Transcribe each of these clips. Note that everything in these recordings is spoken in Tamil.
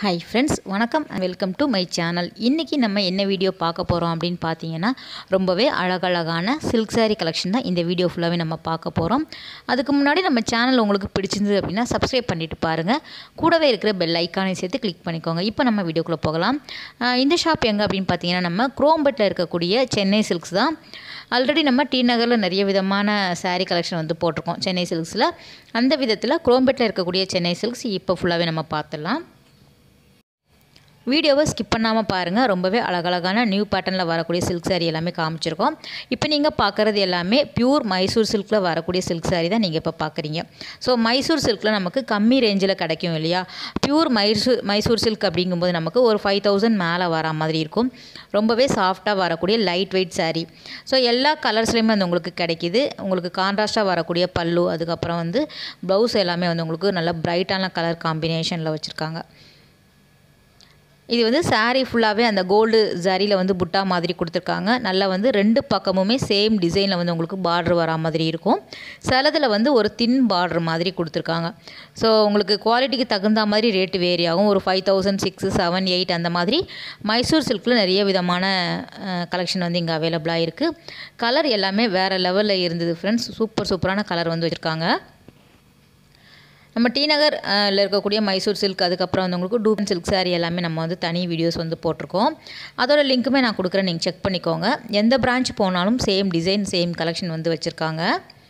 ஹாய் ஃப்ரெண்ட்ஸ் வணக்கம் and welcome to my channel இன்றைக்கி நம்ம என்ன வீடியோ பார்க்க போகிறோம் அப்படின்னு பார்த்தீங்கன்னா ரொம்பவே அழகழகான சில்க் saree கலெக்ஷன் தான் இந்த வீடியோ ஃபுல்லாகவே நம்ம பார்க்க போகிறோம் அதுக்கு முன்னாடி நம்ம சேனல் உங்களுக்கு பிடிச்சிருந்தது அப்படின்னா சப்ஸ்கிரைப் பண்ணிட்டு பாருங்கள் கூடவே இருக்கிற பெல் ஐக்கானை சேர்த்து கிளிக் பண்ணிக்கோங்க இப்போ நம்ம வீடியோக்குள்ளே போகலாம் ஆஹ் இந்த ஷாப் எங்கே அப்படின்னு பார்த்தீங்கன்னா நம்ம குரோம்பட்டில் இருக்கக்கூடிய சென்னை சில்க்ஸ் தான் ஆல்ரெடி நம்ம டி நகரில் நிறைய விதமான saree கலெக்ஷன் வந்து போட்டிருக்கோம் சென்னை சில்க்ஸில் அந்த விதத்தில் குரோம்பேட்டில் இருக்கக்கூடிய சென்னை சில்க்ஸ் இப்போ ஃபுல்லாகவே நம்ம பார்த்துடலாம் வீடியோவை ஸ்கிப் பண்ணாமல் பாருங்கள் ரொம்பவே அழகழகான நியூ பேட்டர்னில் வரக்கூடிய சில்க் saree எல்லாமே காமிச்சிருக்கோம் இப்போ நீங்கள் பார்க்குறது எல்லாமே பியூர் மைசூர் சில்கில் வரக்கூடிய சில்க் saree தான் நீங்கள் இப்போ பார்க்குறீங்க ஸோ மைசூர் சில்கில் நமக்கு கம்மி ரேஞ்சில் கிடைக்கும் இல்லையா பியூர் மைசூர் மைசூர் சில்க் அப்படிங்கும்போது நமக்கு ஒரு ஃபைவ் தௌசண்ட் மேலே வர மாதிரி இருக்கும் ரொம்பவே சாஃப்டாக வரக்கூடிய லைட் வெயிட் saree ஸோ எல்லா கலர்ஸ்லேயுமே வந்து உங்களுக்கு கிடைக்கிது உங்களுக்கு கான்ட்ராஸ்ட்டாக வரக்கூடிய பல்லு அதுக்கப்புறம் வந்து ப்ளவுஸ் எல்லாமே வந்து உங்களுக்கு நல்ல பிரைட்டான கலர் காம்பினேஷனில் வச்சுருக்காங்க இது வந்து saree ஃபுல்லாகவே அந்த கோல்டு ஜரியில் வந்து புட்டா மாதிரி கொடுத்துருக்காங்க நல்லா வந்து ரெண்டு பக்கமுமே சேம் டிசைனில் வந்து உங்களுக்கு பார்டர் வரா மாதிரி இருக்கும் சிலதில் வந்து ஒரு தின் பார்டர் மாதிரி கொடுத்துருக்காங்க ஸோ உங்களுக்கு குவாலிட்டிக்கு தகுந்த மாதிரி ரேட்டு வேரி ஆகும் ஒரு five thousand six seven eight அந்த மாதிரி மைசூர் சில்கில் நிறைய விதமான கலெக்ஷன் வந்து இங்கே அவைலபிளாக இருக்குது கலர் எல்லாமே வேறு லெவலில் இருந்தது ஃப்ரெண்ட்ஸ் சூப்பர் சூப்பரான கலர் வந்து வச்சுருக்காங்க நம்ம டி நகர் ல இருக்கக்கூடிய மைசூர் சில்க் அதுக்கப்புறம் வந்து உங்களுக்கு டூபன் சில்க் saree எல்லாமே நம்ம வந்து தனி வீடியோஸ் வந்து போட்டிருக்கோம் அதோட லிங்க்குமே நான் கொடுக்குறேன் நீங்கள் செக் பண்ணிக்கோங்க எந்த பிரான்ச் போனாலும் சேம் டிசைன் சேம் கலெக்ஷன் வந்து வச்சுருக்காங்க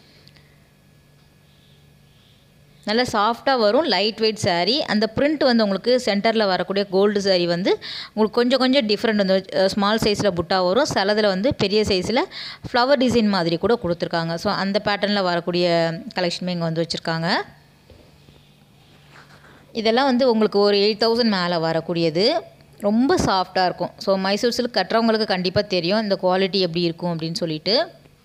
நல்ல சாஃப்டாக வரும் லைட் வெயிட் saree அந்த பிரிண்ட் வந்து உங்களுக்கு சென்டரில் வரக்கூடிய கோல்டு saree வந்து உங்களுக்கு கொஞ்சம் கொஞ்சம் டிஃப்ரெண்ட் வந்து ஸ்மால் சைஸில் புட்டா வரும் சிலதில் வந்து பெரிய சைஸில் ஃப்ளவர் டிசைன் மாதிரி கூட கொடுத்துருக்காங்க ஸோ அந்த பேட்டர்னில் வரக்கூடிய கலெக்ஷனுமே இங்கே வந்து வச்சுருக்காங்க இதெல்லாம் வந்து உங்களுக்கு ஒரு எயிட் தௌசண்ட் மேலே வரக்கூடியது ரொம்ப சாஃப்டாக இருக்கும் ஸோ மைசூர் சில்க் கட்டுறவங்களுக்கு கண்டிப்பாக தெரியும் இந்த குவாலிட்டி எப்படி இருக்கும் அப்படின்னு சொல்லிட்டு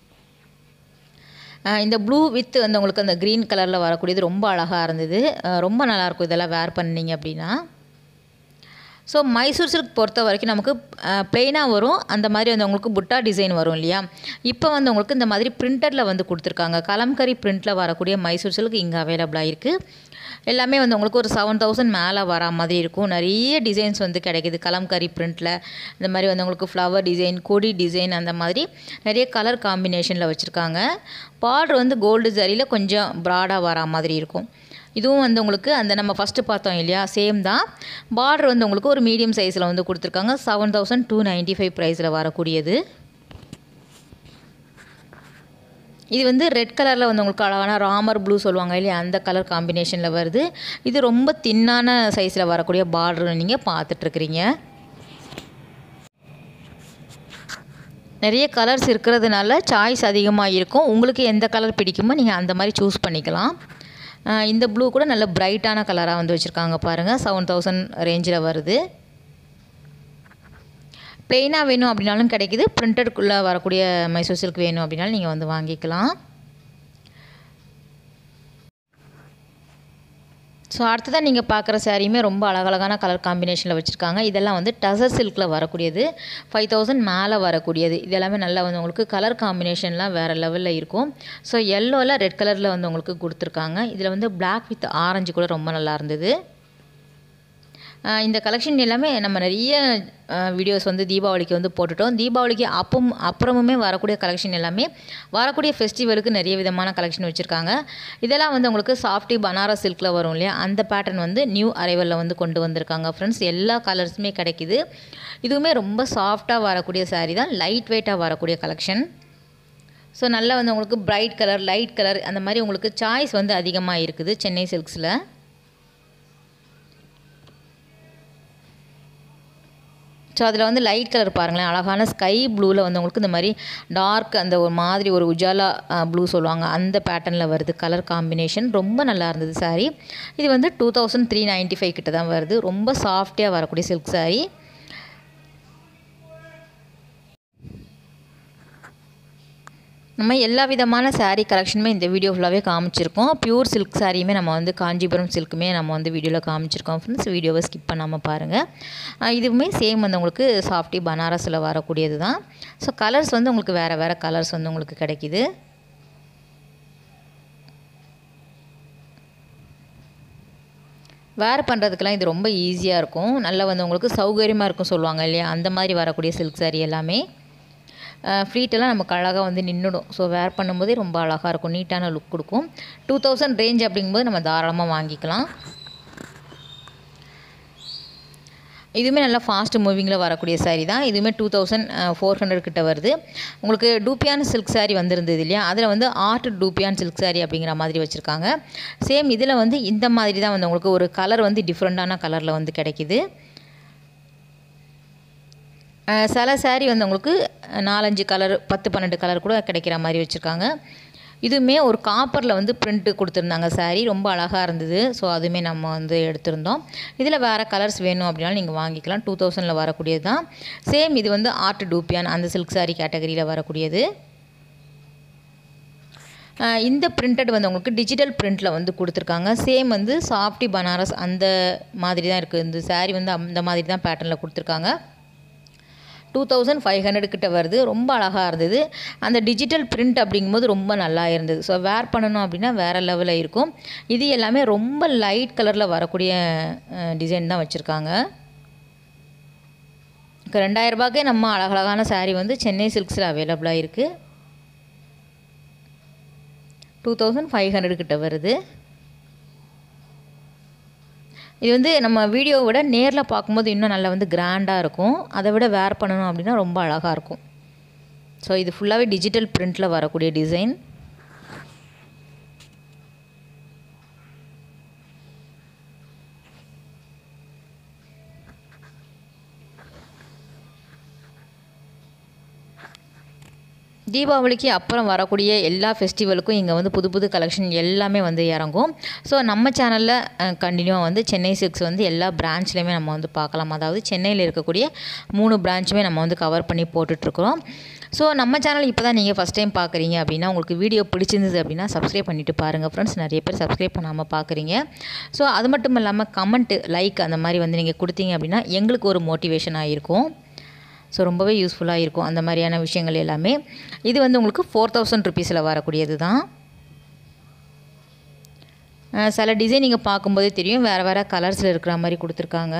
இந்த ப்ளூ வித் வந்து உங்களுக்கு அந்த க்ரீன் கலரில் வரக்கூடியது ரொம்ப அழகாக இருந்தது ரொம்ப நல்லாயிருக்கும் இதெல்லாம் வேர் பண்ணிங்க அப்படின்னா ஸோ மைசூர் சில்க் பொறுத்த வரைக்கும் நமக்கு ப்ளெயினாக வரும் அந்த மாதிரி வந்து உங்களுக்கு புட்டா டிசைன் வரும் இல்லையா இப்போ வந்து உங்களுக்கு இந்த மாதிரி பிரிண்டரில் வந்து கொடுத்துருக்காங்க கலம்கரி பிரிண்டில் வரக்கூடிய மைசூர் சில்க் இங்கே அவைலபிளாக இருக்குது எல்லாமே வந்து உங்களுக்கு ஒரு செவன் தௌசண்ட் மேலே வரா மாதிரி இருக்கும் நிறைய டிசைன்ஸ் வந்து கிடைக்கிது கலம்கரி பிரிண்ட்டில் இந்த மாதிரி வந்து உங்களுக்கு ஃப்ளவர் டிசைன் கொடி டிசைன் அந்த மாதிரி நிறைய கலர் காம்பினேஷனில் வச்சுருக்காங்க பார்டர் வந்து கோல்டு ஜரியில் கொஞ்சம் ப்ராடாக வரா மாதிரி இருக்கும் இதுவும் வந்து உங்களுக்கு அந்த நம்ம ஃபஸ்ட்டு பார்த்தோம் இல்லையா சேம் தான் பார்டர் வந்து உங்களுக்கு ஒரு மீடியம் சைஸில் வந்து கொடுத்துருக்காங்க seven thousand two ninety five ப்ரைஸில் வரக்கூடியது இது வந்து ரெட் கலரில் வந்து உங்களுக்கு அழகான ராமர் ப்ளூ சொல்லுவாங்க இல்லையா அந்த கலர் காம்பினேஷனில் வருது இது ரொம்ப தின்னான சைஸில் வரக்கூடிய பார்டர் நீங்கள் பார்த்துட்ருக்குறீங்க நிறைய கலர்ஸ் இருக்கிறதுனால சாய்ஸ் அதிகமாக இருக்கும் உங்களுக்கு எந்த கலர் பிடிக்குமோ நீங்கள் அந்த மாதிரி சூஸ் பண்ணிக்கலாம் இந்த ப்ளூ கூட நல்ல பிரைட்டான கலராக வந்து வச்சுருக்காங்க பாருங்கள் செவன் தௌசண்ட் ரேஞ்சில் வருது ப்ளெயினாக வேணும் அப்படின்னாலும் கிடைக்கிது பிரிண்டட்குள்ளே வரக்கூடிய மைசூர் சில்க் வேணும் அப்படின்னாலும் நீங்கள் வந்து வாங்கிக்கலாம் ஸோ அடுத்ததாக நீங்கள் பார்க்குற சாரியுமே ரொம்ப அழகழகான கலர் காம்பினேஷனில் வச்சுருக்காங்க இதெல்லாம் வந்து டசர் சில்கில் வரக்கூடியது ஃபைவ் தௌசண்ட் மேலே வரக்கூடியது இது எல்லாமே நல்லா வந்து உங்களுக்கு கலர் காம்பினேஷன்லாம் வேறு லெவலில் இருக்கும் ஸோ எல்லோவில் ரெட் கலரில் வந்து உங்களுக்கு கொடுத்துருக்காங்க இதில் வந்து பிளாக் வித் ஆரஞ்சு கூட ரொம்ப நல்லா இருந்தது இந்த கலெக்ஷன் எல்லாமே நம்ம நிறைய வீடியோஸ் வந்து தீபாவளிக்கு வந்து போட்டுட்டோம் தீபாவளிக்கு அப்பம் அப்புறமுமே வரக்கூடிய கலெக்ஷன் எல்லாமே வரக்கூடிய ஃபெஸ்டிவலுக்கு நிறைய விதமான கலெக்ஷன் வச்சுருக்காங்க இதெல்லாம் வந்து உங்களுக்கு சாஃப்டி பனாரஸ் சில்கில் வரும் இல்லையா அந்த பேட்டர்ன் வந்து நியூ அரைவலில் வந்து கொண்டு வந்திருக்காங்க ஃப்ரெண்ட்ஸ் எல்லா கலர்ஸுமே கிடைக்கிது இதுவுமே ரொம்ப சாஃப்டாக வரக்கூடிய சாரீ தான் லைட் வெயிட்டாக வரக்கூடிய கலெக்ஷன் ஸோ நல்லா வந்து உங்களுக்கு பிரைட் கலர் லைட் கலர் அந்த மாதிரி உங்களுக்கு சாய்ஸ் வந்து அதிகமாக இருக்குது சென்னை சில்க்ஸில் ஸோ அதில் வந்து லைட் கலர் பாருங்களேன் அழகான ஸ்கை ப்ளூவில் வந்து உங்களுக்கு இந்த மாதிரி டார்க் அந்த ஒரு மாதிரி ஒரு உஜாலா ப்ளூ சொல்லுவாங்க அந்த பேட்டர்னில் வருது கலர் காம்பினேஷன் ரொம்ப நல்லா இருந்தது சாரீ இது வந்து two thousand three ninety five கிட்ட தான் வருது ரொம்ப சாஃப்டியாக வரக்கூடிய சில்க் சாரீ நம்ம எல்லா விதமான சாரீ கலெக்ஷனுமே இந்த வீடியோ ஃபுல்லாகவே காமிச்சிருக்கோம் பியூர் சில்க் சாரியுமே நம்ம வந்து காஞ்சிபுரம் சில்க்குமே நம்ம வந்து வீடியோவில் காமிச்சிருக்கோம் ஃப்ரெண்ட்ஸ் வீடியோவை ஸ்கிப் பண்ணாமல் பாருங்கள் இதுவுமே சேம் வந்து உங்களுக்கு சாஃப்டி பனாரஸில் வரக்கூடியது தான் ஸோ கலர்ஸ் வந்து உங்களுக்கு வேறு வேறு கலர்ஸ் வந்து உங்களுக்கு கிடைக்கிது வேர் பண்ணுறதுக்கெலாம் இது ரொம்ப ஈஸியாக இருக்கும் நல்லா வந்து உங்களுக்கு சௌகரியமாக இருக்கும் சொல்லுவாங்க இல்லையா அந்த மாதிரி வரக்கூடிய சில்க் saree எல்லாமே ஃப்ளீட்டெல்லாம் நமக்கு அழகாக வந்து நின்றுடும் ஸோ வேர் பண்ணும்போதே ரொம்ப அழகாக இருக்கும் நீட்டான லுக் கொடுக்கும் டூ தௌசண்ட் ரேஞ்ச் அப்படிங்கும்போது நம்ம தாராளமாக வாங்கிக்கலாம் இதுவுமே நல்லா ஃபாஸ்ட் மூவிங்கில் வரக்கூடிய saree தான் இதுவுமே டூ தௌசண்ட் ஃபோர் ஹண்ட்ரட் கிட்ட வருது உங்களுக்கு டூப்பியான் சில்க் saree வந்திருந்தது இல்லையா அதில் வந்து ஆர்ட் டூப்பியான் சில்க் saree அப்படிங்கிற மாதிரி வச்சுருக்காங்க சேம் இதில் வந்து இந்த மாதிரி தான் வந்து உங்களுக்கு ஒரு கலர் வந்து டிஃப்ரெண்ட்டான கலரில் வந்து கிடைக்கிது அஹ் சில saree வந்து உங்களுக்கு நாலஞ்சு கலர் பத்து பன்னெண்டு கலர் கூட கிடைக்கிற மாதிரி வச்சுருக்காங்க இதுவுமே ஒரு காப்பரில் வந்து பிரிண்ட்டு கொடுத்துருந்தாங்க saree ரொம்ப அழகாக இருந்தது ஸோ அதுவுமே நம்ம வந்து எடுத்திருந்தோம் இதில் வேறு கலர்ஸ் வேணும் அப்படின்னாலும் நீங்கள் வாங்கிக்கலாம் டூ தௌசண்டில் வரக்கூடியது தான் சேம் இது வந்து ஆர்ட் டூப்பியான் அந்த சில்க் saree கேட்டகரியில் வரக்கூடியது அஹ் இந்த பிரிண்டட் வந்து உங்களுக்கு டிஜிட்டல் பிரிண்டில் வந்து கொடுத்துருக்காங்க சேம் வந்து சாஃப்டி பனாரஸ் அந்த மாதிரி தான் இருக்குது இந்த saree வந்து அந்த மாதிரி தான் பேட்டர்னில் கொடுத்துருக்காங்க டூ தௌசண்ட் ஃபைவ் ஹண்ட்ரட் கிட்ட வருது ரொம்ப அழகாக இருந்தது அந்த டிஜிட்டல் பிரிண்ட் அப்படிங்கும்போது ரொம்ப நல்லா இருந்தது ஸோ வேர் பண்ணணும் அப்படின்னா வேறு லெவலில் இருக்கும் இது எல்லாமே ரொம்ப லைட் கலரில் வரக்கூடிய டிசைன் தான் வச்சுருக்காங்க ரெண்டாயிரரூபாக்கே நம்ம அழகழகான saree வந்து சென்னை சில்க்ஸில் அவைலபிளாக இருக்குது டூ தௌசண்ட் ஃபைவ் ஹண்ட்ரட் கிட்ட வருது இது வந்து நம்ம வீடியோவை விட நேரில் பார்க்கும்போது இன்னும் நல்லா வந்து கிராண்டாக இருக்கும் அதை விட வேர் பண்ணணும் அப்படின்னா ரொம்ப அழகாக இருக்கும் ஸோ இது ஃபுல்லாகவே டிஜிட்டல் பிரிண்டில் வரக்கூடிய டிசைன் தீபாவளிக்கு அப்புறம் வரக்கூடிய எல்லா ஃபெஸ்டிவலுக்கும் இங்கே வந்து புது புது கலெக்ஷன் எல்லாமே வந்து இறங்கும் ஸோ நம்ம சேனலில் கண்டினியூவாக வந்து சென்னை சில்க்ஸ் வந்து எல்லா பிரான்ச்லேயுமே நம்ம வந்து பார்க்கலாம் அதாவது சென்னையில் இருக்கக்கூடிய மூணு பிரான்ச்சுமே நம்ம வந்து கவர் பண்ணி போட்டுட்ருக்குறோம் ஸோ நம்ம சேனல் இப்போ தான் நீங்கள் ஃபஸ்ட் டைம் பார்க்குறீங்க அப்படின்னா உங்களுக்கு வீடியோ பிடிச்சிருந்தது அப்படின்னா சப்ஸ்கிரைப் பண்ணிவிட்டு பாருங்கள் ஃப்ரெண்ட்ஸ் நிறைய பேர் சப்ஸ்கிரைப் பண்ணாமல் பார்க்குறீங்க ஸோ அது மட்டும் இல்லாமல் கமெண்ட்டு லைக் அந்த மாதிரி வந்து நீங்கள் கொடுத்தீங்க அப்படின்னா எங்களுக்கு ஒரு மோட்டிவேஷனாக இருக்கும் ஸோ ரொம்பவே யூஸ்ஃபுல்லாக இருக்கும் அந்த மாதிரியான விஷயங்கள் எல்லாமே இது வந்து உங்களுக்கு ஃபோர் தௌசண்ட் ருபீஸில் வரக்கூடியது தான் அஹ் சில டிசைன் நீங்கள் பார்க்கும்போதே தெரியும் வேறு வேறு கலர்ஸில் இருக்கிற மாதிரி கொடுத்துருக்காங்க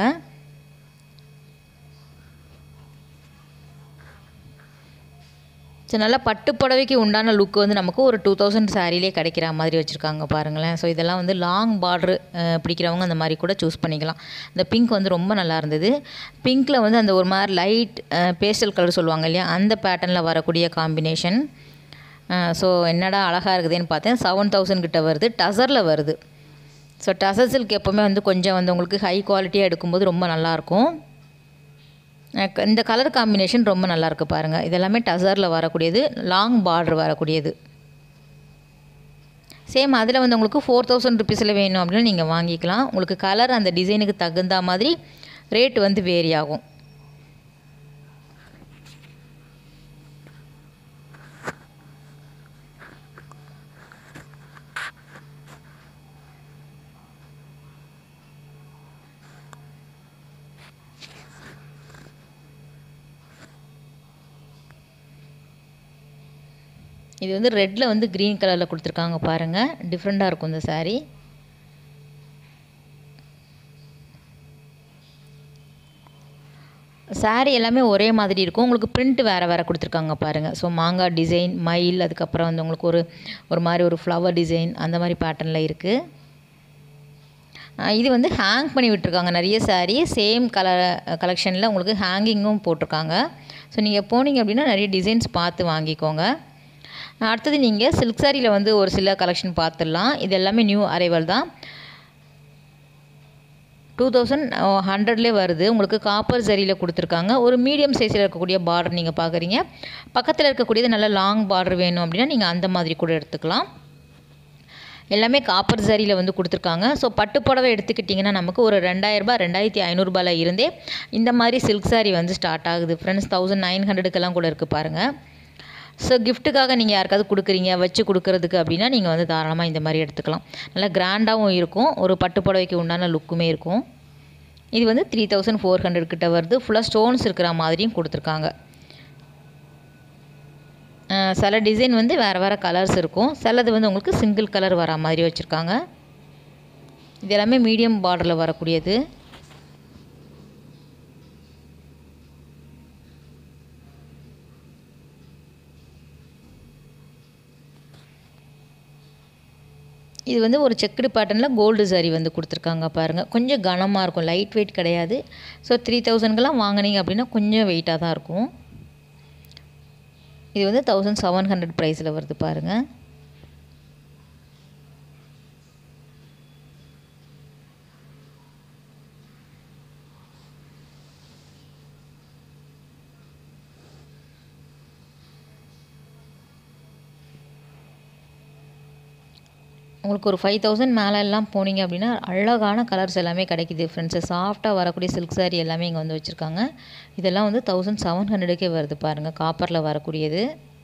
ஸோ நல்லா பட்டு புடவைக்கு உண்டான லுக் வந்து நமக்கு ஒரு டூ தௌசண்ட் சாரிலே கிடைக்கிற மாதிரி வச்சுருக்காங்க பாருங்களேன் ஸோ இதெல்லாம் வந்து லாங் பார்ட்ரு பிடிக்கிறவங்க அந்த மாதிரி கூட சூஸ் பண்ணிக்கலாம் இந்த பிங்க் வந்து ரொம்ப நல்லா இருந்தது பிங்க்கில் வந்து அந்த ஒரு மாதிரி லைட் பேஸ்டல் கலர் சொல்லுவாங்க இல்லையா அந்த பேட்டர்னில் வரக்கூடிய காம்பினேஷன் ஸோ என்னடா அழகாக இருக்குதுன்னு பார்த்தேன் செவன் தௌசண்ட் கிட்ட வருது டசரில் வருது ஸோ டசர் சில்க் எப்போவுமே வந்து கொஞ்சம் வந்து உங்களுக்கு ஹை குவாலிட்டியாக எடுக்கும்போது ரொம்ப நல்லாயிருக்கும் எனக்கு இந்த கலர் காம்பினேஷன் ரொம்ப நல்லா இருக்கு பாருங்கள் இதெல்லாமே டசரில் வரக்கூடியது லாங் பார்டர் வரக்கூடியது சேம் அதில் வந்து உங்களுக்கு ஃபோர் தௌசண்ட் ருபீஸில் வேணும் அப்படின்னு நீங்கள் வாங்கிக்கலாம் உங்களுக்கு கலர் அந்த டிசைனுக்கு தகுந்த மாதிரி ரேட் வந்து வேரி ஆகும் இது வந்து ரெட்டில் வந்து க்ரீன் கலரில் கொடுத்துருக்காங்க பாருங்கள் டிஃப்ரெண்ட்டாக இருக்கும் இந்த saree saree எல்லாமே ஒரே மாதிரி இருக்கும் உங்களுக்கு பிரிண்ட் வேறு வேறு கொடுத்துருக்காங்க பாருங்கள் ஸோ மாங்காய் டிசைன் மயில் அதுக்கப்புறம் வந்து உங்களுக்கு ஒரு ஒரு மாதிரி ஒரு ஃப்ளவர் டிசைன் அந்த மாதிரி பேட்டர்னில் இருக்குது இது வந்து ஹேங் பண்ணி விட்டுருக்காங்க நிறைய saree சேம் கலர் கலெக்ஷனில் உங்களுக்கு ஹேங்கிங்கும் போட்டிருக்காங்க ஸோ நீங்கள் போனீங்க அப்படின்னா நிறைய டிசைன்ஸ் பார்த்து வாங்கிக்கோங்க அடுத்தது நீங்கள் சில்க் சாரியில் வந்து ஒரு சில கலெக்ஷன் பார்த்துடலாம் இது எல்லாமே நியூ அரைவல் தான் டூ தௌசண்ட் ஹண்ட்ரட்லேயே வருது உங்களுக்கு காப்பர் சரியில் கொடுத்துருக்காங்க ஒரு மீடியம் சைஸில் இருக்கக்கூடிய பார்டர் நீங்கள் பார்க்குறீங்க பக்கத்தில் இருக்கக்கூடியது நல்ல லாங் பார்டர் வேணும் அப்படின்னா நீங்கள் அந்த மாதிரி கூட எடுத்துக்கலாம் எல்லாமே காப்பர் சரியில் வந்து கொடுத்துருக்காங்க ஸோ பட்டு புடவை எடுத்துக்கிட்டிங்கன்னா நமக்கு ஒரு ரெண்டாயிரரூபா ரெண்டாயிரத்தி ஐநூறுரூபால இருந்தே இந்த மாதிரி சில்க் சாரி வந்து ஸ்டார்ட் ஆகுது ஃப்ரெண்ட்ஸ் தௌசண்ட் நைன் ஹண்ட்ரடுக்கெல்லாம் கூட இருக்குது பாருங்கள் ஸோ கிஃப்ட்டுக்காக நீங்கள் யாருக்காவது கொடுக்குறீங்க வச்சு கொடுக்குறதுக்கு அப்படின்னா நீங்கள் வந்து தாராளமாக இந்த மாதிரி எடுத்துக்கலாம் நல்லா கிராண்டாகவும் இருக்கும் ஒரு பட்டு புடவைக்கு உண்டான லுக்குமே இருக்கும் இது வந்து த்ரீ தௌசண்ட் ஃபோர் ஹண்ட்ரட் கிட்ட வருது ஃபுல்லாக ஸ்டோன்ஸ் இருக்கிற மாதிரியும் கொடுத்துருக்காங்க சில டிசைன் வந்து வேறு வேறு கலர்ஸ் இருக்கும் சிலது வந்து உங்களுக்கு சிங்கிள் கலர் வர மாதிரி வச்சுருக்காங்க இது எல்லாமே மீடியம் பார்டரில் வரக்கூடியது இது வந்து ஒரு செக்குடு பேட்டர்னில் கோல்டு சாரி வந்து கொடுத்துருக்காங்க பாருங்கள் கொஞ்சம் கனமாக இருக்கும் லைட் வெயிட் கிடையாது ஸோ த்ரீ தௌசண்ட்க்கெலாம் வாங்கினீங்க அப்படின்னா கொஞ்சம் வெயிட்டாக தான் இருக்கும் இது வந்து தௌசண்ட் செவன் ஹண்ட்ரட் ப்ரைஸில் வருது பாருங்கள் உங்களுக்கு ஒரு ஃபைவ் தௌசண்ட் மேலே எல்லாம் போனீங்க அப்படின்னா அழகான கலர்ஸ் எல்லாமே கிடைக்குது ஃப்ரெண்ட்ஸு சாஃப்டாக வரக்கூடிய சில்க் சாரீ எல்லாமே இங்கே வந்து வச்சுருக்காங்க இதெல்லாம் வந்து தௌசண்ட் செவன் ஹண்ட்ரடுக்கே வருது பாருங்கள் காப்பரில் வரக்கூடியது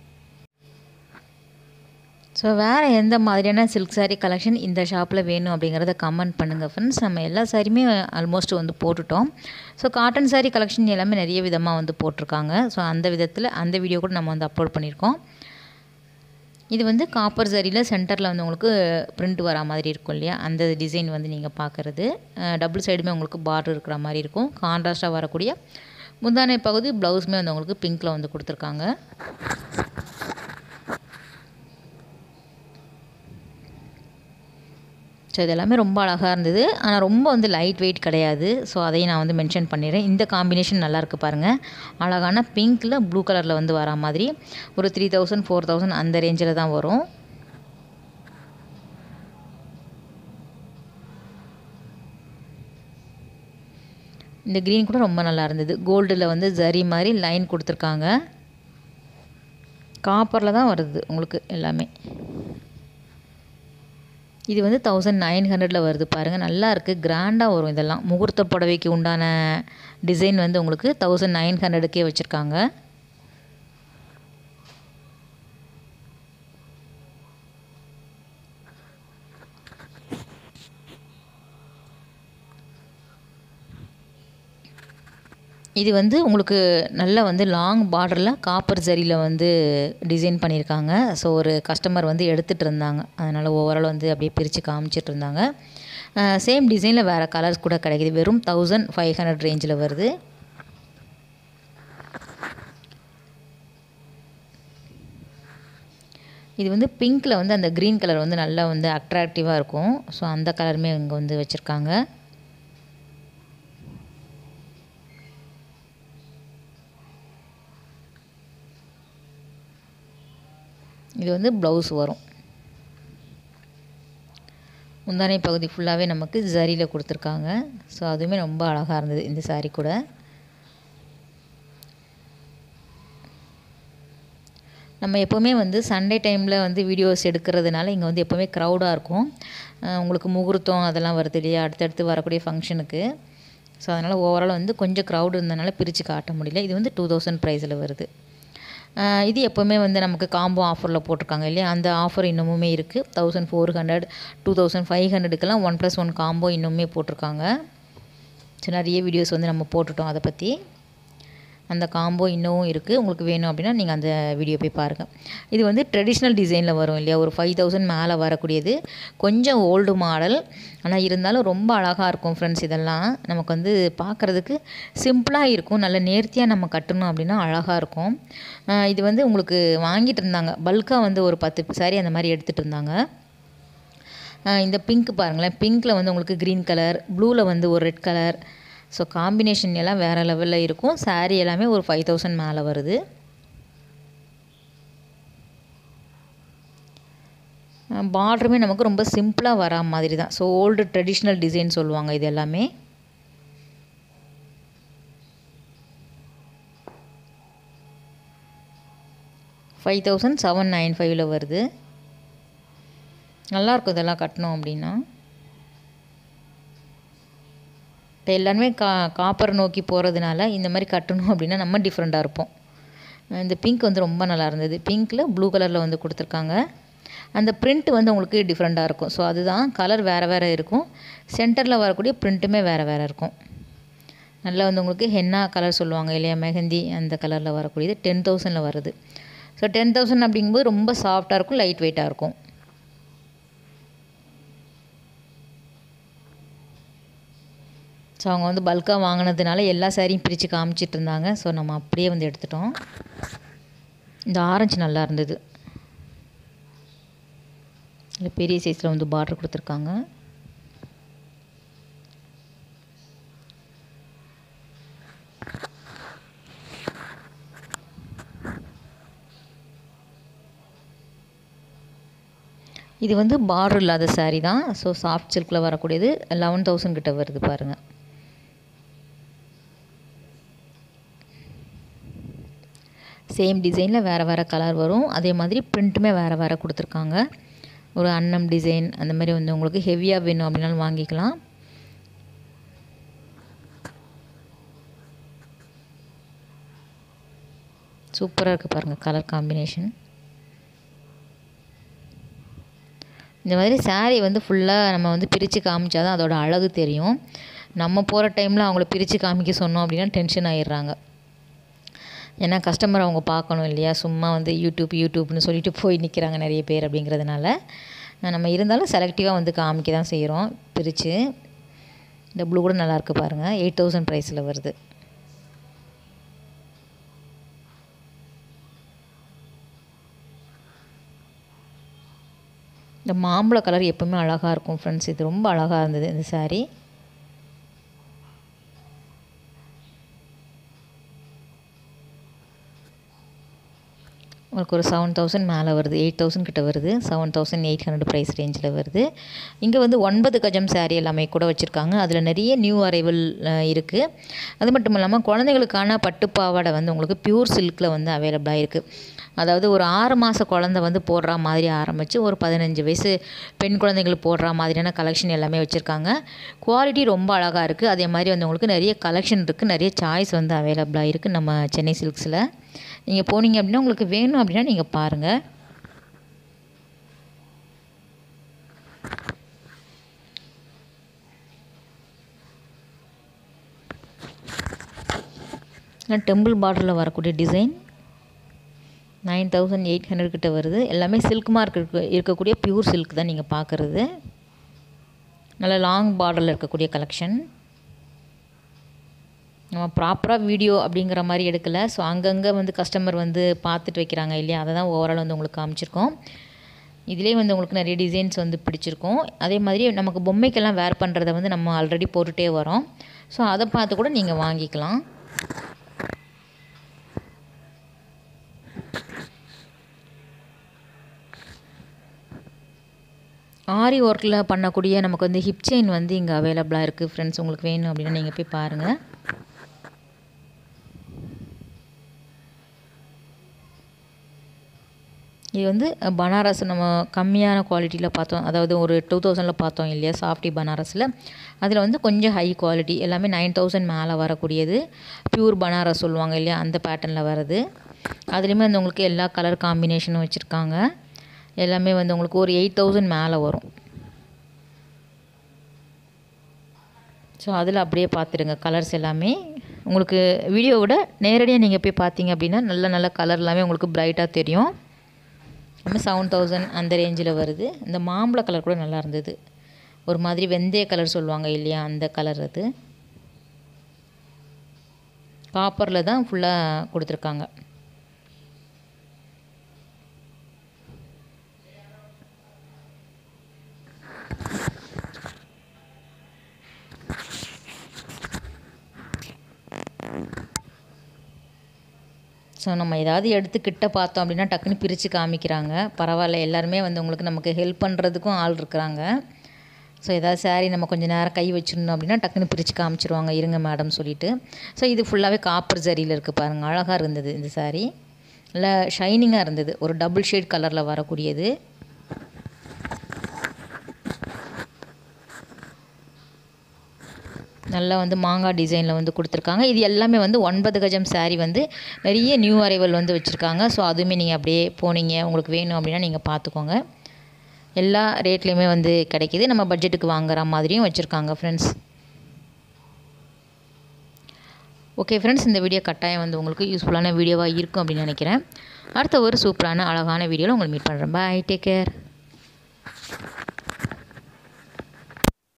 ஸோ வேறு எந்த மாதிரியான சில்க் சாரீ கலெக்ஷன் இந்த ஷாப்பில் வேணும் அப்படிங்கிறத கமெண்ட் பண்ணுங்கள் ஃப்ரெண்ட்ஸ் நம்ம எல்லா சாரியுமே ஆல்மோஸ்ட் வந்து போட்டுட்டோம் ஸோ காட்டன் சாரீ கலெக்ஷன் எல்லாமே நிறைய விதமாக வந்து போட்டிருக்காங்க ஸோ அந்த விதத்தில் அந்த வீடியோ கூட நம்ம வந்து அப்லோட் பண்ணியிருக்கோம் இது வந்து காப்பர் சரியில் சென்டரில் வந்து உங்களுக்கு பிரிண்ட் வரா மாதிரி இருக்கும் இல்லையா அந்த டிசைன் வந்து நீங்கள் பார்க்குறது டபுள் சைடுமே உங்களுக்கு பார்டர் இருக்கிற மாதிரி இருக்கும் கான்ட்ராஸ்ட்டாக வரக்கூடிய முந்தானை பகுதி ப்ளவுஸுமே வந்து உங்களுக்கு பிங்க்கில் வந்து கொடுத்துருக்காங்க ஸோ இது எல்லாமே ரொம்ப அழகாக இருந்தது ஆனால் ரொம்ப வந்து லைட் வெயிட் கிடையாது ஸோ அதையும் நான் வந்து மென்ஷன் பண்ணிடுறேன் இந்த காம்பினேஷன் நல்லாயிருக்கு பாருங்கள் அழகான பிங்க்கில் ப்ளூ கலரில் வந்து வரா மாதிரி ஒரு த்ரீ தௌசண்ட் ஃபோர் தௌசண்ட் அந்த ரேஞ்சில் தான் வரும் இந்த க்ரீன் கூட ரொம்ப நல்லா இருந்தது கோல்டில் வந்து ஜரி மாதிரி லைன் கொடுத்துருக்காங்க காப்பரில் தான் வருது உங்களுக்கு எல்லாமே இது வந்து தௌசண்ட் நைன் ஹண்ட்ரடில் வருது பாருங்கள் நல்லா இருக்குது கிராண்டாக வரும் இதெல்லாம் முகூர்த்த புடவைக்கு உண்டான டிசைன் வந்து உங்களுக்கு தௌசண்ட் நைன் ஹண்ட்ரடுக்கே வச்சுருக்காங்க இது வந்து உங்களுக்கு நல்ல வந்து லாங் பார்டரில் காப்பர் ஜரியில் வந்து டிசைன் பண்ணியிருக்காங்க ஸோ ஒரு கஸ்டமர் வந்து எடுத்துகிட்டு இருந்தாங்க அதனால் ஓவரால் வந்து அப்படியே பிரித்து காமிச்சிட்டு இருந்தாங்க சேம் டிசைனில் வேறு கலர்ஸ் கூட கிடைக்கிது வெறும் தௌசண்ட் ஃபைவ் ஹண்ட்ரட் ரேஞ்சில் வருது இது வந்து பிங்க்கில் வந்து அந்த க்ரீன் கலர் வந்து நல்லா வந்து அட்ராக்டிவாக இருக்கும் ஸோ அந்த கலருமே இங்கே வந்து வச்சுருக்காங்க இது வந்து ப்ளவுஸ் வரும் முந்தானை பகுதி ஃபுல்லாகவே நமக்கு ஜரியில் கொடுத்துருக்காங்க ஸோ அதுவுமே ரொம்ப அழகாக இருந்தது இந்த சாரீ கூட நம்ம எப்போவுமே வந்து சண்டே டைமில் வந்து வீடியோஸ் எடுக்கிறதுனால இங்கே வந்து எப்போவுமே க்ரௌடாக இருக்கும் உங்களுக்கு முகூர்த்தம் அதெல்லாம் வருது இல்லையா அடுத்தடுத்து வரக்கூடிய ஃபங்க்ஷனுக்கு ஸோ அதனால் ஓவரால் வந்து கொஞ்சம் க்ரௌடு இருந்தனால பிரித்து காட்ட முடியல இது வந்து டூ தௌசண்ட் ப்ரைஸில் வருது இது எப்போவுமே வந்து நமக்கு காம்போ ஆஃபரில் போட்டிருக்காங்க இல்லையா அந்த ஆஃபர் இன்னமுமே இருக்குது thousand four hundred two thousand five ஹண்ட்ரடுக்கெல்லாம் ஒன் ப்ளஸ் ஒன் காம்போ இன்னுமே போட்டிருக்காங்க ஸோ நிறைய வீடியோஸ் வந்து நம்ம போட்டுட்டோம் அதை பற்றி அந்த காம்போ இன்னமும் இருக்குது உங்களுக்கு வேணும் அப்படின்னா நீங்கள் அந்த வீடியோ போய் பாருங்கள் இது வந்து ட்ரெடிஷ்னல் டிசைனில் வரும் இல்லையா ஒரு ஃபைவ் தௌசண்ட் மேலே வரக்கூடியது கொஞ்சம் ஓல்டு மாடல் ஆனால் இருந்தாலும் ரொம்ப அழகாக இருக்கும் ஃப்ரெண்ட்ஸ் இதெல்லாம் நமக்கு வந்து பார்க்குறதுக்கு சிம்பிளாக இருக்கும் நல்ல நேர்த்தியாக நம்ம கட்டணும் அப்படின்னா அழகாக இருக்கும் இது வந்து உங்களுக்கு வாங்கிட்டு இருந்தாங்க பல்காக வந்து ஒரு பத்து சாரி அந்த மாதிரி எடுத்துகிட்டு இருந்தாங்க இந்த பிங்க் பாருங்களேன் பிங்க்கில் வந்து உங்களுக்கு க்ரீன் கலர் ப்ளூவில் வந்து ஒரு ரெட் கலர் ஸோ காம்பினேஷன் எல்லாம் வேறு லெவலில் இருக்கும் சாரீ எல்லாமே ஒரு ஃபைவ் தௌசண்ட் மேலே வருது பார்டருமே நமக்கு ரொம்ப சிம்பிளாக வரா மாதிரி தான் ஸோ ஓல்டு ட்ரெடிஷ்னல் டிசைன் சொல்லுவாங்க இது எல்லாமே ஃபைவ் தௌசண்ட் செவன் நைன் ஃபைவ்ல வருது நல்லாயிருக்கும் இதெல்லாம் கட்டணும் அப்படின்னா இப்போ எல்லாருமே கா காப்பர் நோக்கி போகிறதுனால இந்த மாதிரி கட்டணும் அப்படின்னா நம்ம டிஃப்ரெண்ட்டாக இருப்போம் இந்த பிங்க் வந்து ரொம்ப நல்லா இருந்தது பிங்க்கில் ப்ளூ கலரில் வந்து கொடுத்துருக்காங்க அந்த பிரிண்ட் வந்து உங்களுக்கு டிஃப்ரெண்ட்டாக இருக்கும் ஸோ அதுதான் கலர் வேறு வேறு இருக்கும் சென்டரில் வரக்கூடிய பிரிண்ட்டுமே வேறு வேறு இருக்கும் நல்லா வந்து உங்களுக்கு ஹென்னா கலர் சொல்லுவாங்க இல்லையா மெஹந்தி அந்த கலரில் வரக்கூடியது டென் தௌசண்டில் வருது ஸோ டென் தௌசண்ட் அப்படிங்கும்போது ரொம்ப சாஃப்டாக இருக்கும் லைட் வெயிட்டாக இருக்கும் ஸோ அவங்க வந்து பல்காக வாங்கினதுனால எல்லா சாரியும் பிரித்து காமிச்சிட்டு இருந்தாங்க ஸோ நம்ம அப்படியே வந்து எடுத்துட்டோம் இந்த ஆரஞ்சு நல்லா இருந்தது இல்லை பெரிய சைஸில் வந்து பார்டர் கொடுத்துருக்காங்க இது வந்து பார்டர் இல்லாத சாரீ தான் ஸோ சாஃப்ட் சில்கில் வரக்கூடியது லெவன் தௌசண்ட் கிட்ட வருது பாருங்கள் சேம் டிசைனில் வேறு வேறு கலர் வரும் அதே மாதிரி பிரிண்ட்டுமே வேறு வேறு கொடுத்துருக்காங்க ஒரு அன்னம் டிசைன் அந்த மாதிரி வந்து உங்களுக்கு ஹெவியாக வேணும் அப்படின்னாலும் வாங்கிக்கலாம் சூப்பராக இருக்குது பாருங்கள் கலர் காம்பினேஷன் இந்த மாதிரி சாரீ வந்து ஃபுல்லாக நம்ம வந்து பிரித்து காமிச்சா தான் அதோட அழகு தெரியும் நம்ம போகிற டைமில் அவங்கள பிரித்து காமிக்க சொன்னோம் அப்படின்னா டென்ஷன் ஆயிடுறாங்க ஏன்னா கஸ்டமர் அவங்க பார்க்கணும் இல்லையா சும்மா வந்து யூடியூப் யூடியூப்னு சொல்லிட்டு போய் நிற்கிறாங்க நிறைய பேர் அப்படிங்கிறதுனால நம்ம இருந்தாலும் செலக்டிவாக வந்து காமிக்க தான் செய்கிறோம் பிரித்து இந்த ப்ளூ கூட நல்லாயிருக்கு பாருங்கள் எயிட் தௌசண்ட் ப்ரைஸில் வருது இந்த மாம்பழ கலர் எப்போவுமே அழகாக இருக்கும் ஃப்ரெண்ட்ஸ் இது ரொம்ப அழகாக இருந்தது இந்த சாரீ உங்களுக்கு ஒரு செவன் தௌசண்ட் மேலே வருது எயிட் தௌசண்ட் கிட்ட வருது seven thousand eight hundred price ரேஞ்சில் வருது இங்கே வந்து ஒன்பது கஜம் சாரீ எல்லாமே கூட வச்சுருக்காங்க அதில் நிறைய நியூ அரைவல் இருக்குது அது மட்டும் இல்லாமல் குழந்தைகளுக்கான பட்டுப்பாவாடை வந்து உங்களுக்கு பியூர் சில்கில் வந்து அவைலபிளாக இருக்குது அதாவது ஒரு ஆறு மாத குழந்த வந்து போடுற மாதிரி ஆரம்பித்து ஒரு பதினஞ்சு வயசு பெண் குழந்தைகள் போடுற மாதிரியான கலெக்ஷன் எல்லாமே வச்சுருக்காங்க குவாலிட்டி ரொம்ப அழகாக இருக்குது அதே மாதிரி வந்து உங்களுக்கு நிறைய கலெக்ஷன் இருக்குது நிறைய சாய்ஸ் வந்து அவைலபிளாக இருக்குது நம்ம சென்னை சில்க்ஸில் நீங்கள் போனீங்க அப்படின்னா உங்களுக்கு வேணும் அப்படின்னா நீங்கள் பாருங்கள் டெம்பிள் பார்டரில் வரக்கூடிய design nine thousand eight hundred கிட்ட வருது எல்லாமே சில்க் மார்க் இருக்க இருக்கக்கூடிய பியூர் சில்க் தான் நீங்கள் பார்க்குறது நல்ல லாங் பார்டரில் இருக்கக்கூடிய கலெக்ஷன் நம்ம ப்ராப்பராக வீடியோ அப்படிங்கிற மாதிரி எடுக்கலை ஸோ அங்கங்கே வந்து கஸ்டமர் வந்து பார்த்துட்டு வைக்கிறாங்க இல்லையா அதை தான் ஓவரால் வந்து உங்களுக்கு காமிச்சிருக்கோம் இதிலே வந்து உங்களுக்கு நிறைய டிசைன்ஸ் வந்து பிடிச்சிருக்கும் அதே மாதிரி நமக்கு பொம்மைக்கெல்லாம் வேர் பண்ணுறத வந்து நம்ம ஆல்ரெடி போட்டுகிட்டே வரோம் ஸோ அதை பார்த்து கூட நீங்கள் வாங்கிக்கலாம் ஆரி ஒர்க்கில் பண்ணக்கூடிய நமக்கு வந்து ஹிப் செயின் வந்து இங்கே அவைலபிளாக இருக்குது ஃப்ரெண்ட்ஸ் உங்களுக்கு வேணும் அப்படின்னா நீங்கள் போய் பாருங்கள் இது வந்து பனாரஸ் நம்ம கம்மியான குவாலிட்டியில் பார்த்தோம் அதாவது ஒரு டூ தௌசண்டில் பார்த்தோம் இல்லையா சாஃப்டி பனாரஸில் அதில் வந்து கொஞ்சம் ஹை குவாலிட்டி எல்லாமே நைன் தௌசண்ட் மேலே வரக்கூடியது பியூர் பனாரஸ் சொல்லுவாங்க இல்லையா அந்த பேட்டர்னில் வருது அதுலேயுமே வந்து உங்களுக்கு எல்லா கலர் காம்பினேஷனும் வச்சுருக்காங்க எல்லாமே வந்து உங்களுக்கு ஒரு எயிட் தௌசண்ட் மேலே வரும் ஸோ அதில் அப்படியே பார்த்துடுங்க கலர்ஸ் எல்லாமே உங்களுக்கு வீடியோவோட நேரடியாக நீங்கள் போய் பார்த்தீங்க அப்படின்னா நல்ல நல்ல கலர் எல்லாமே உங்களுக்கு பிரைட்டாக தெரியும் நம்ம செவன் தௌசண்ட் அந்த ரேஞ்சில் வருது இந்த மாம்பழ கலர் கூட நல்லா இருந்தது ஒரு மாதிரி வெந்தய கலர் சொல்லுவாங்க இல்லையா அந்த கலர் அது காப்பரில் தான் ஃபுல்லாக கொடுத்துருக்காங்க ஸோ நம்ம ஏதாவது எடுத்து கிட்ட பார்த்தோம் அப்படின்னா டக்குன்னு பிரித்து காமிக்கிறாங்க பரவாயில்ல எல்லாருமே வந்து உங்களுக்கு நமக்கு ஹெல்ப் பண்ணுறதுக்கும் ஆள் இருக்கிறாங்க ஸோ ஏதாவது சாரீ நம்ம கொஞ்சம் நேரம் கை வச்சிருந்தோம் அப்படின்னா டக்குன்னு பிரித்து காமிச்சிருவாங்க இருங்க மேடம் சொல்லிட்டு ஸோ இது ஃபுல்லாகவே காப்பர் ஜரியில் இருக்குது பாருங்கள் அழகாக இருந்தது இந்த சாரீ நல்லா ஷைனிங்காக இருந்தது ஒரு டபுள் ஷேட் கலரில் வரக்கூடியது நல்லா வந்து மாங்காய் டிசைனில் வந்து கொடுத்துருக்காங்க இது எல்லாமே வந்து ஒன்பது கஜம் சாரீ வந்து நிறைய நியூ அரைவல் வந்து வச்சுருக்காங்க ஸோ அதுவுமே நீங்கள் அப்படியே போனீங்க உங்களுக்கு வேணும் அப்படின்னா நீங்கள் பார்த்துக்கோங்க எல்லா ரேட்லேயுமே வந்து கிடைக்கிது நம்ம பட்ஜெட்டுக்கு வாங்குற மாதிரியும் வச்சுருக்காங்க ஃப்ரெண்ட்ஸ் ஓகே ஃப்ரெண்ட்ஸ் இந்த வீடியோ கட்டாயம் வந்து உங்களுக்கு யூஸ்ஃபுல்லான வீடியோவாக இருக்கும் அப்படின்னு நினைக்கிறேன் அடுத்த ஒரு சூப்பரான அழகான வீடியோவில் உங்களை மீட் பண்ணுறேன் பாய் டேக் கேர்